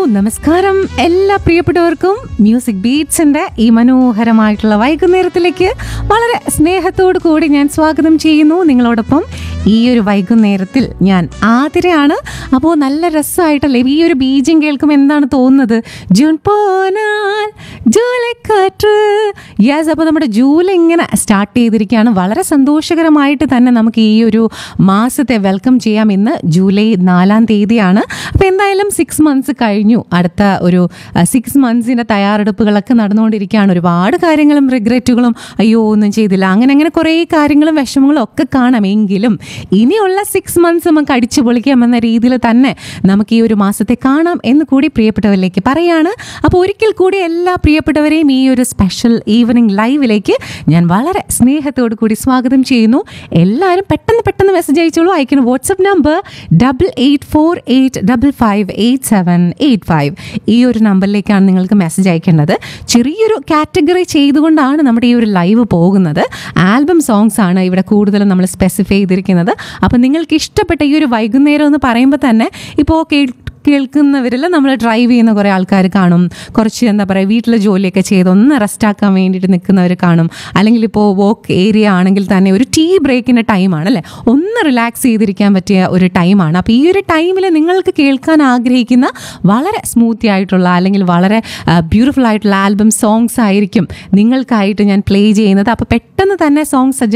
നമസ്കാരം എല്ലാ പ്രിയപ്പെട്ടവർക്കും മ്യൂസിക് ബീറ്റ്സിന്റെ ഈ മനോഹരമായിട്ടുള്ള വൈകുന്നേരത്തിലേക്ക് വളരെ സ്നേഹത്തോടു കൂടി ഞാൻ സ്വാഗതം ചെയ്യുന്നു നിങ്ങളോടൊപ്പം ഈ ഒരു വൈകുന്നേരത്തിൽ ഞാൻ ആതിരയാണ് അപ്പോൾ നല്ല രസമായിട്ടല്ലേ ഈ ഒരു ബീജം കേൾക്കുമ്പോൾ എന്താണ് തോന്നുന്നത് ജൂൺ പോനാൽ ജൂലൈക്കാറ്റ് യെസ് അപ്പോൾ നമ്മുടെ ജൂലൈ ഇങ്ങനെ സ്റ്റാർട്ട് ചെയ്തിരിക്കുകയാണ് വളരെ സന്തോഷകരമായിട്ട് തന്നെ നമുക്ക് ഈ ഒരു മാസത്തെ വെൽക്കം ചെയ്യാം ഇന്ന് ജൂലൈ നാലാം തീയതിയാണ് അപ്പോൾ എന്തായാലും സിക്സ് മന്ത്സ് കഴിഞ്ഞു അടുത്ത ഒരു സിക്സ് മന്ത്സിൻ്റെ തയ്യാറെടുപ്പുകളൊക്കെ നടന്നുകൊണ്ടിരിക്കുകയാണ് ഒരുപാട് കാര്യങ്ങളും റിഗ്രറ്റുകളും അയ്യോ ഒന്നും ചെയ്തില്ല അങ്ങനെ അങ്ങനെ കുറേ കാര്യങ്ങളും വിഷമങ്ങളും ഒക്കെ കാണാം എങ്കിലും ഇനിയുള്ള സിക്സ് മന്ത്സ് നമുക്ക് അടിച്ചു പൊളിക്കാമെന്ന രീതിയിൽ തന്നെ നമുക്ക് ഈ ഒരു മാസത്തെ കാണാം എന്ന് കൂടി പ്രിയപ്പെട്ടവരിലേക്ക് പറയാണ് അപ്പോൾ ഒരിക്കൽ കൂടി എല്ലാ പ്രിയപ്പെട്ടവരെയും ഈ ഒരു സ്പെഷ്യൽ ഈവനിങ് ലൈവിലേക്ക് ഞാൻ വളരെ സ്നേഹത്തോടു കൂടി സ്വാഗതം ചെയ്യുന്നു എല്ലാവരും പെട്ടെന്ന് പെട്ടെന്ന് മെസ്സേജ് അയച്ചോളൂ അയക്കുന്ന WhatsApp number double eight four eight double five eight seven eight five ഈ ഒരു നമ്പറിലേക്കാണ് നിങ്ങൾക്ക് മെസ്സേജ് അയക്കേണ്ടത് ചെറിയൊരു കാറ്റഗറി ചെയ്തുകൊണ്ടാണ് നമ്മുടെ ഈ ഒരു ലൈവ് പോകുന്നത് ആൽബം സോങ്സ് ആണ് ഇവിടെ കൂടുതലും നമ്മൾ സ്പെസിഫൈ ചെയ്തിരിക്കുന്നത് അപ്പം നിങ്ങൾക്ക് ഇഷ്ടപ്പെട്ട ഈ ഒരു വൈകുന്നേരം എന്ന് പറയുമ്പോൾ തന്നെ ഇപ്പോൾ കേൾ കേൾക്കുന്നവരിൽ നമ്മൾ ഡ്രൈവ് ചെയ്യുന്ന കുറേ ആൾക്കാർ കാണും കുറച്ച് എന്താ പറയുക വീട്ടിലെ ജോലിയൊക്കെ ചെയ്ത് ഒന്ന് റെസ്റ്റ് ആക്കാൻ വേണ്ടിയിട്ട് നിൽക്കുന്നവർ കാണും അല്ലെങ്കിൽ ഇപ്പോൾ വോക്ക് ഏരിയ ആണെങ്കിൽ തന്നെ ഒരു ടീ ബ്രേക്കിൻ്റെ ടൈമാണ് അല്ലേ ഒന്ന് റിലാക്സ് ചെയ്തിരിക്കാൻ പറ്റിയ ഒരു ടൈമാണ് അപ്പോൾ ഈ ഒരു ടൈമിൽ നിങ്ങൾക്ക് കേൾക്കാൻ ആഗ്രഹിക്കുന്ന വളരെ സ്മൂത്തി ആയിട്ടുള്ള അല്ലെങ്കിൽ വളരെ ബ്യൂട്ടിഫുൾ ആയിട്ടുള്ള ആൽബം സോങ്സ് ആയിരിക്കും നിങ്ങൾക്കായിട്ട് ഞാൻ പ്ലേ ചെയ്യുന്നത് അപ്പോൾ പെട്ടെന്ന് തന്നെ സോങ് സജഷൻ